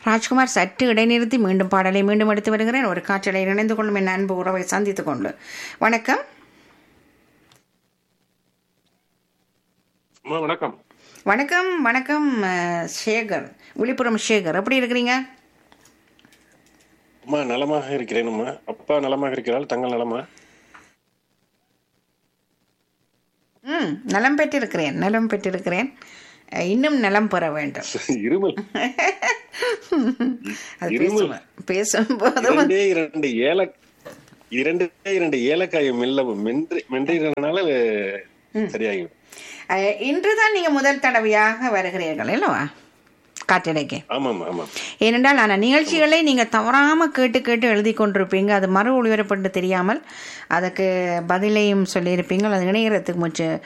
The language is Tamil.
ராஜ்குமார் சற்று இடைநிறுத்தி மீண்டும் பாடலை மீண்டும் எடுத்து வருகிறேன் ஒரு காற்றலை இணைந்து கொள்ளும் என் அன்பு உறவை சந்தித்துக் கொண்டு வணக்கம் அம்மா வணக்கம் வணக்கம் வணக்கம் அஹ், சேகர் விழுப்புரம் சேகர் எப்படி இருக்கிறீங்க அம்மா நலமாக இருக்கிறேன் அம்மா அப்பா நலமாக இருக்கிறாள் தங்கள் நலமா ம் நலம் பெற்றிருக்கிறேன் நலம் பெற்றிருக்கிறேன் அஹ், இன்னும் நலம் பெற வேண்டும் இருமல் அது இருமல். பேசும் பேசும்போது வந்து- இரண்டே இரண்டு ஏல இரண்டே இரண்டு ஏலக்காயை மெல்ல மென்று மென்றதுனால சரியாகிடும் அஹ், இன்றுதான் நீங்க முதல் தடவையாக வருகிறீர்கள் அல்லவா காற்றடைக்கு ஆமாம் ஆமாம் ஏனென்றால் அந்த நிகழ்ச்சிகளை நீங்கள் தவறாமல் கேட்டு கேட்டு எழுதி கொண்டிருப்பீங்க அது மறு ஒளிபரப்பட்டு தெரியாமல் அதுக்கு பதிலையும் சொல்லியிருப்பீங்க அது இணையறதுக்கு முச்சு